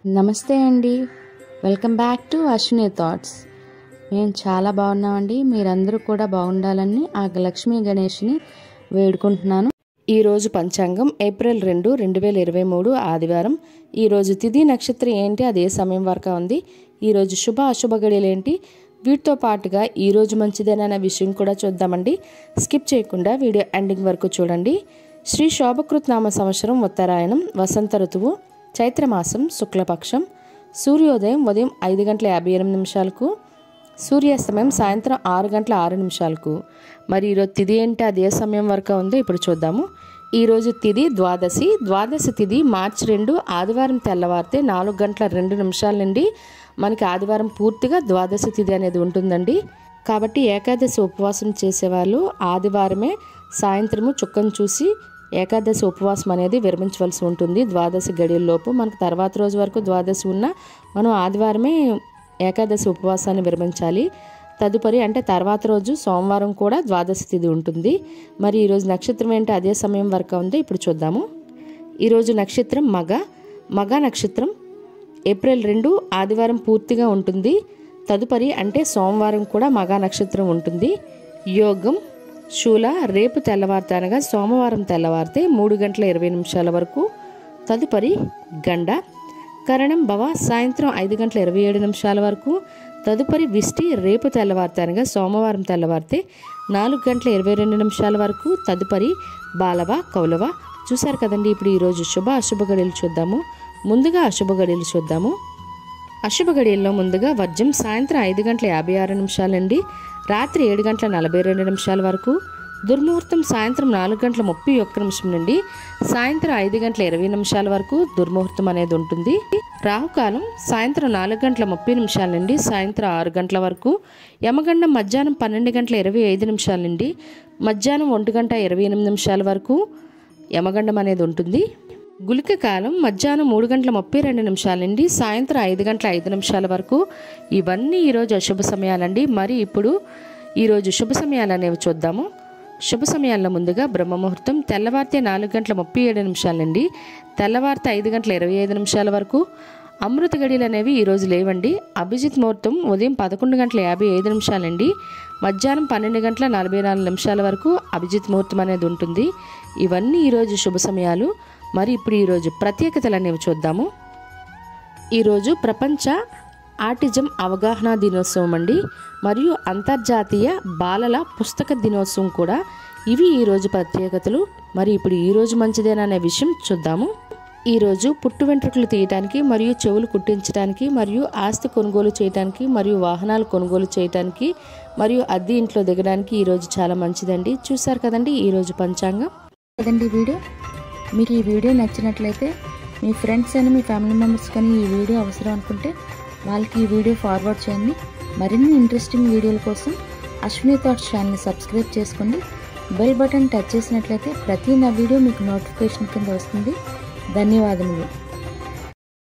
నమస్తే అండి welcome back to Ashwini thoughts మేము చాలా బాగున్నామండి మీరందరూ కూడా బాగుండాలని ఆ లక్ష్మీ గణేష్ని వేడుకుంటున్నాను ఈరోజు పంచాంగం ఏప్రిల్ రెండు రెండు వేల ఇరవై మూడు ఆదివారం ఈరోజు తిథి నక్షత్రం ఏంటి అది ఏ సమయం వరకు ఉంది ఈరోజు శుభ అశుభ గడియలు ఏంటి వీటితో పాటుగా ఈరోజు మంచిదేననే విషయం కూడా చూద్దామండి స్కిప్ చేయకుండా వీడియో ఎండింగ్ వరకు చూడండి శ్రీ శోభకృత్ నామ సంవత్సరం ఉత్తరాయణం వసంత ఋతువు చైత్రమాసం శుక్లపక్షం సూర్యోదయం ఉదయం ఐదు గంటల యాభై ఎనిమిది నిమిషాలకు సూర్యాస్తమయం సాయంత్రం ఆరు గంటల ఆరు నిమిషాలకు మరి ఈరోజు తిథి ఏంటి అది ఏ సమయం వరకు ఉందో ఇప్పుడు చూద్దాము ఈరోజు తిథి ద్వాదశి ద్వాదశి తిథి మార్చి రెండు ఆదివారం తెల్లవారితే నాలుగు గంటల రెండు నిమిషాల నుండి మనకి ఆదివారం పూర్తిగా ద్వాదశి తిథి అనేది ఉంటుందండి కాబట్టి ఏకాదశి ఉపవాసం చేసేవాళ్ళు ఆదివారమే సాయంత్రము చుక్కను చూసి ఏకాదశి ఉపవాసం అనేది విరమించవలసి ఉంటుంది ద్వాదశి గడియల్లోపు మనకు తర్వాత రోజు వరకు ద్వాదశి ఉన్నా మనం ఆదివారమే ఏకాదశి ఉపవాసాన్ని విరమించాలి తదుపరి అంటే తర్వాత రోజు సోమవారం కూడా ద్వాదశి తిథి ఉంటుంది మరి ఈరోజు నక్షత్రం ఏంటి అదే సమయం వరకు ఉందో ఇప్పుడు చూద్దాము ఈరోజు నక్షత్రం మగ మగ నక్షత్రం ఏప్రిల్ రెండు ఆదివారం పూర్తిగా ఉంటుంది తదుపరి అంటే సోమవారం కూడా మగ నక్షత్రం ఉంటుంది యోగం శూల రేపు తెల్లవారితే అనగా సోమవారం తెల్లవారితే మూడు గంటల ఇరవై నిమిషాల వరకు తదుపరి గండ కరణం భవ సాయంత్రం ఐదు గంటల ఇరవై ఏడు నిమిషాల వరకు తదుపరి విష్టి రేపు తెల్లవారితే అనగా సోమవారం తెల్లవారితే నాలుగు గంటల ఇరవై రెండు నిమిషాల వరకు తదుపరి బాలవ కౌలవ చూశారు కదండి ఇప్పుడు ఈరోజు శుభ అశుభ గడియలు చూద్దాము ముందుగా అశుభ గడియలు చూద్దాము అశుభ గడియల్లో ముందుగా వర్జం సాయంత్రం ఐదు గంటల యాభై ఆరు నిమిషాల నుండి రాత్రి ఏడు గంటల నలభై రెండు నిమిషాల వరకు దుర్ముహూర్తం సాయంత్రం నాలుగు గంటల ముప్పై ఒక్క నిమిషం నుండి సాయంత్రం ఐదు గంటల ఇరవై నిమిషాల వరకు దుర్ముహూర్తం అనేది ఉంటుంది రాహుకాలం సాయంత్రం నాలుగు గంటల ముప్పై నిమిషాల నుండి సాయంత్రం ఆరు గంటల వరకు యమగండం మధ్యాహ్నం పన్నెండు గంటల ఇరవై ఐదు నిమిషాల నుండి మధ్యాహ్నం ఒంటి గంట ఇరవై ఎనిమిది నిమిషాల వరకు యమగండం అనేది ఉంటుంది గుళిక కాలం మధ్యాహ్నం మూడు గంటల ముప్పై రెండు నిమిషాల నుండి సాయంత్రం ఐదు గంటల ఐదు నిమిషాల వరకు ఇవన్నీ ఈరోజు అశుభ సమయాలండి మరి ఇప్పుడు ఈరోజు శుభ సమయాలు అనేవి చూద్దాము శుభ సమయాల్లో ముందుగా బ్రహ్మముహూర్తం తెల్లవారితే నాలుగు గంటల ముప్పై ఏడు నిమిషాల నుండి తెల్లవారితే ఐదు గంటల ఇరవై ఐదు నిమిషాల వరకు అమృత గడియలు అనేవి ఈరోజు లేవండి అభిజిత్ ముహూర్తం ఉదయం పదకొండు గంటల యాభై ఐదు నిమిషాల నుండి మధ్యాహ్నం పన్నెండు గంటల నలభై నాలుగు నిమిషాల వరకు అభిజిత్ ముహూర్తం అనేది ఉంటుంది ఇవన్నీ ఈరోజు శుభ సమయాలు మరి ఇప్పుడు ఈరోజు ప్రత్యేకతలు అనేవి చూద్దాము ఈరోజు ప్రపంచ ఆటిజం అవగాహన దినోత్సవం అండి మరియు అంతర్జాతీయ బాలల పుస్తక దినోత్సవం కూడా ఇవి ఈరోజు ప్రత్యేకతలు మరి ఇప్పుడు ఈరోజు మంచిదేననే విషయం చూద్దాము ఈరోజు పుట్టు వెంట్రుకలు తీయటానికి మరియు చెవులు కుట్టించడానికి మరియు ఆస్తి కొనుగోలు చేయడానికి మరియు వాహనాలు కొనుగోలు చేయడానికి మరియు అద్దె ఇంట్లో దిగడానికి ఈరోజు చాలా మంచిదండి చూసారు కదండి ఈరోజు పంచాంగం కదండి వీడియో మీకు ఈ వీడియో నచ్చినట్లయితే మీ ఫ్రెండ్స్ అని మీ ఫ్యామిలీ మెంబర్స్ కానీ ఈ వీడియో అవసరం అనుకుంటే వాళ్ళకి ఈ వీడియో ఫార్వర్డ్ చేయండి మరిన్ని ఇంట్రెస్టింగ్ వీడియోల కోసం అశ్విని థాట్స్ ఛానల్ని సబ్స్క్రైబ్ చేసుకోండి బెల్ బటన్ టచ్ చేసినట్లయితే ప్రతి నా వీడియో మీకు నోటిఫికేషన్ కింద వస్తుంది ధన్యవాదములు